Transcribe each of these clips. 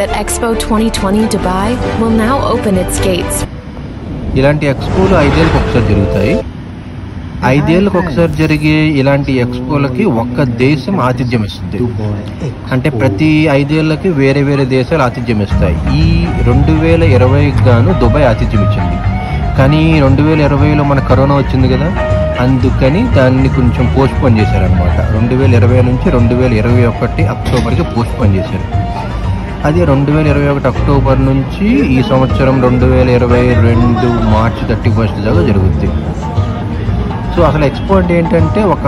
that Expo 2020 Dubai will now open its gates ఇలాంటి ఎక్స్పోలు ఐదేళ్ళకి ఒకసారి జరుగుతాయి ఐదేళ్ళకి ఒకసారి జరిగే ఇలాంటి ఎక్స్పోలకి ఒక్క దేశం ఆతిథ్యం ఇస్తుంది అంటే ప్రతి ఐదేళ్లకి వేరే వేరే దేశాలు ఆతిథ్యం ఇస్తాయి ఈ రెండు వేల ఇరవైకి గాను దుబాయ్ ఆతిథ్యం ఇచ్చింది కానీ రెండు వేల ఇరవైలో మన కరోనా వచ్చింది కదా అందుకని దాన్ని కొంచెం పోస్ట్ పోన్ చేశారనమాట రెండు వేల ఇరవై నుంచి రెండు వేల ఇరవై ఒకటి అక్టోబర్కి పోస్ట్ పోన్ చేశారు అది రెండు వేల ఇరవై ఒకటి అక్టోబర్ నుంచి ఈ సంవత్సరం రెండు వేల ఇరవై రెండు మార్చి థర్టీ ఫస్ట్ దాకా జరుగుద్ది సో అసలు ఎక్స్పో అంటే ఏంటంటే ఒక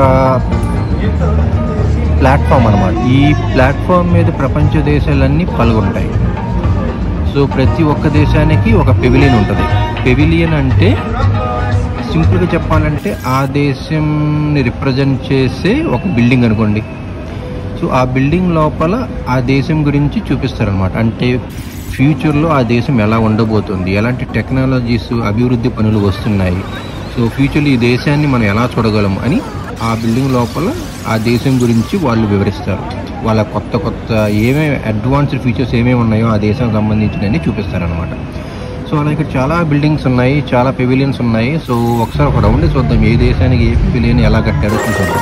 ప్లాట్ఫామ్ అనమాట ఈ ప్లాట్ఫామ్ మీద ప్రపంచ దేశాలన్నీ పాల్గొంటాయి సో ప్రతి ఒక్క దేశానికి ఒక పెవిలియన్ ఉంటుంది పెవిలియన్ అంటే సింపుల్గా చెప్పాలంటే ఆ దేశంని రిప్రజెంట్ చేసే ఒక బిల్డింగ్ అనుకోండి సో ఆ బిల్డింగ్ లోపల ఆ దేశం గురించి చూపిస్తారనమాట అంటే ఫ్యూచర్లో ఆ దేశం ఎలా ఉండబోతుంది ఎలాంటి టెక్నాలజీస్ అభివృద్ధి పనులు వస్తున్నాయి సో ఫ్యూచర్లో ఈ దేశాన్ని మనం ఎలా చూడగలం అని ఆ బిల్డింగ్ లోపల ఆ దేశం గురించి వాళ్ళు వివరిస్తారు వాళ్ళ కొత్త కొత్త ఏమేమి అడ్వాన్స్డ్ ఫీచర్స్ ఏమేమి ఉన్నాయో ఆ దేశం సంబంధించినవి చూపిస్తారనమాట సో అలా ఇక్కడ చాలా బిల్డింగ్స్ ఉన్నాయి చాలా పెవిలియన్స్ ఉన్నాయి సో ఒకసారి ఒక రౌండ్ చూద్దాం ఏ దేశానికి ఏ పెవిలియన్ ఎలా కట్టారో చూద్దాం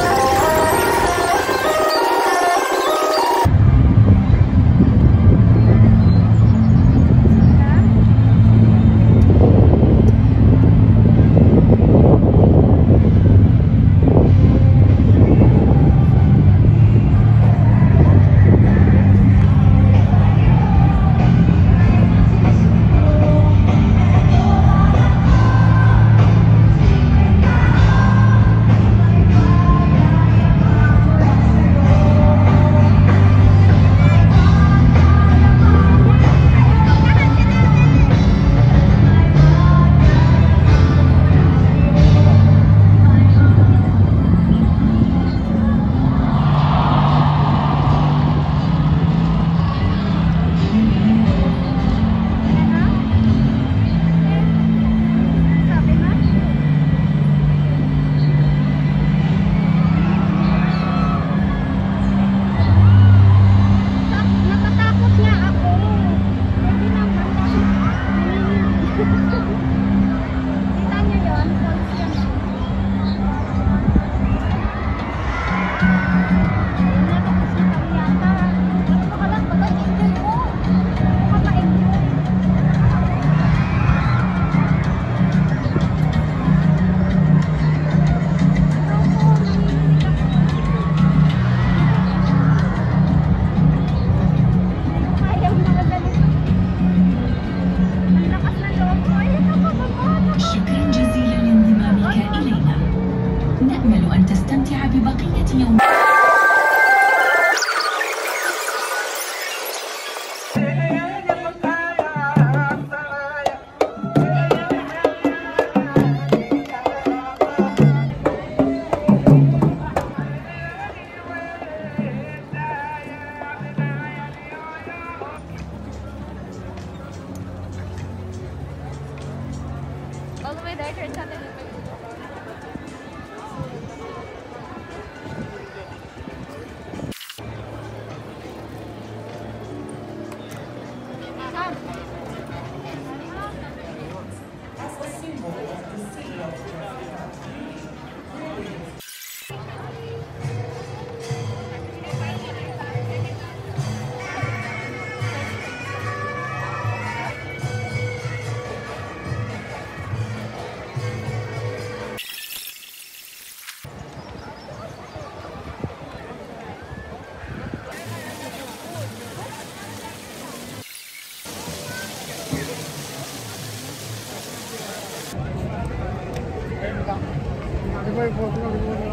Natatakot nga ako. Hindi naman kasi. Kita niyo yun? False yan. Natapos na kami yata. Ano ka lang? Baka enjoy mo. Baka ma-enjoy. Ayaw na magalit. Ang lakas ng loob ko. Ay, nakakababa. شكرا جزيلا لانضمامك إلينا نأمل أن تستمتع ببقية يوم All the way there, turn sa atin. Di ba yung photo ng